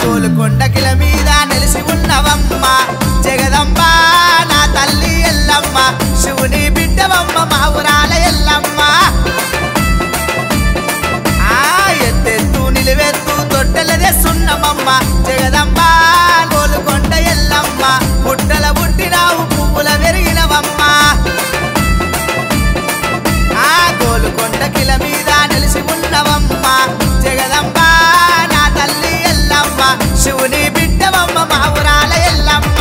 గోలుకొండకిల మీద నిలిసి ఉన్నవమ్మ జగదంబ నా తల్లి ఎల్లమ్మ శివుని బిడ్డవమ్మ మా ఊరాల ఎల్లమ్మ ఆ ఎత్తెత్తు నిలువెత్తు తొట్టెలదే సున్నమమ్మ జగదంబ గోలుకొండ ఎల్లమ్మ పుట్టల పుట్టినావు పువ్వుల పెరిగినవమ్మ ఆ గోలుకొండ కిల మీద నిలిసి ఉన్నవమ్మ జగదంబ నా తల్లి ఎల్లమ్మ శివుని బిడ్డవమ్మ మా ఊరాల ఎల్లమ్మ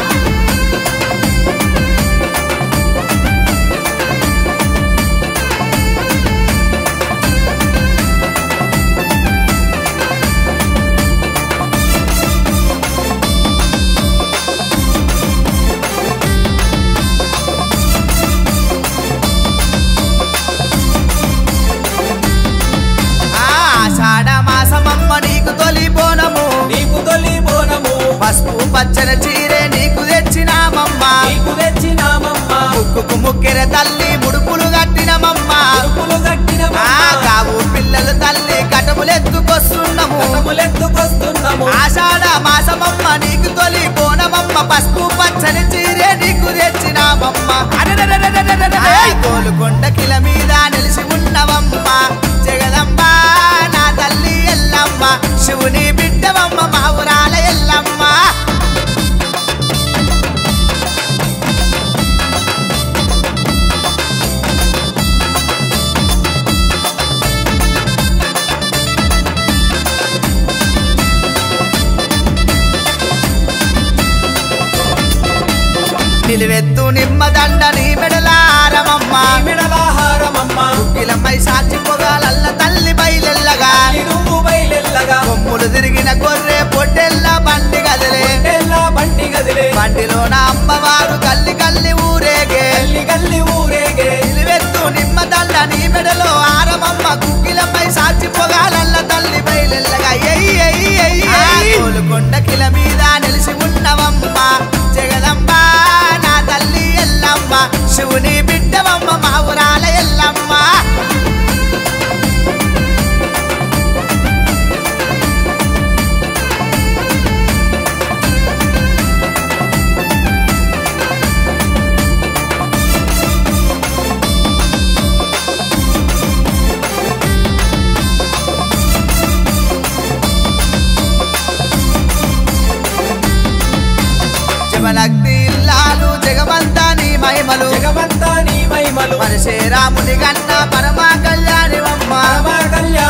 ఆ ఆషాఢ మాసమమ్మ నీకు తొలి బోనము నీకు తొలి బోనము పసుపు పచ్చని చీరే నీకు తెచ్చినామమ్మ నీకు తెచ్చినామమ్మ ముక్కుకు ముక్కెర తల్లి ముడుపులు కట్టినమమ్మ అరుపులు కట్టిన ఆ కావు పిల్లలు తల్లి కటములెత్తుకొస్తున్నాము కటములెత్తుకొస్తున్నాము ఆషాఢ మాసమమ్మ నీకు తొలి బోనమమ్మ పసుపు పచ్చని చీరే నీకు తెచ్చినామమ్మ ఆయ్ గోలుకొండ కిల మీద నిలిసి ఉన్నవమ్మ జగదంబ నా తల్లి ఎల్లమ్మ శివుని బిడ్డవమ్మ మా ఊరాల ఎల్లమ్మ నిలువెత్తు నిమ్మదండ నీ మెడలారమమ్మ మిడలాహారమమ్మ కిలమై సాచి పొగాలల్ల తల్లి బయలెల్లగా నువ్వు బయలెల్లగా కొమ్ములు తిరిగిన గొర్రె పొట్టెల్ల బండి గదిలే ఎల్లా బండి గదిలే బండిలోన అమ్మవారు కల్లి కల్లి ఊరేగే గల్లి గల్లి ఊరేగే నిలువెత్తు నిమ్మదండ నీ మెడలో ఆరమమ్మ కుక్కిలపై సాచి పొగాలల్ల తల్లి బయలెల్లగా ఎయ్యి ఎయ్యి ఎయ్యి ఎయ్యి. గోలుకొండ కిల మీద నిలిసి ఉన్నవమ్మ జగదంబ నా తల్లి ఎల్లమ్మ శివుని బిడ్డవమ్మ మా ఊరాల ఎల్లమ్మ జగనగ్ని ఇల్లాలు జగమంతా నీ మహిమలు జగమంతా నీ మహిమలు మనిషే రాముని గన్న పరమా కళ్యాణివమ్మ పరమ కళ్యాణ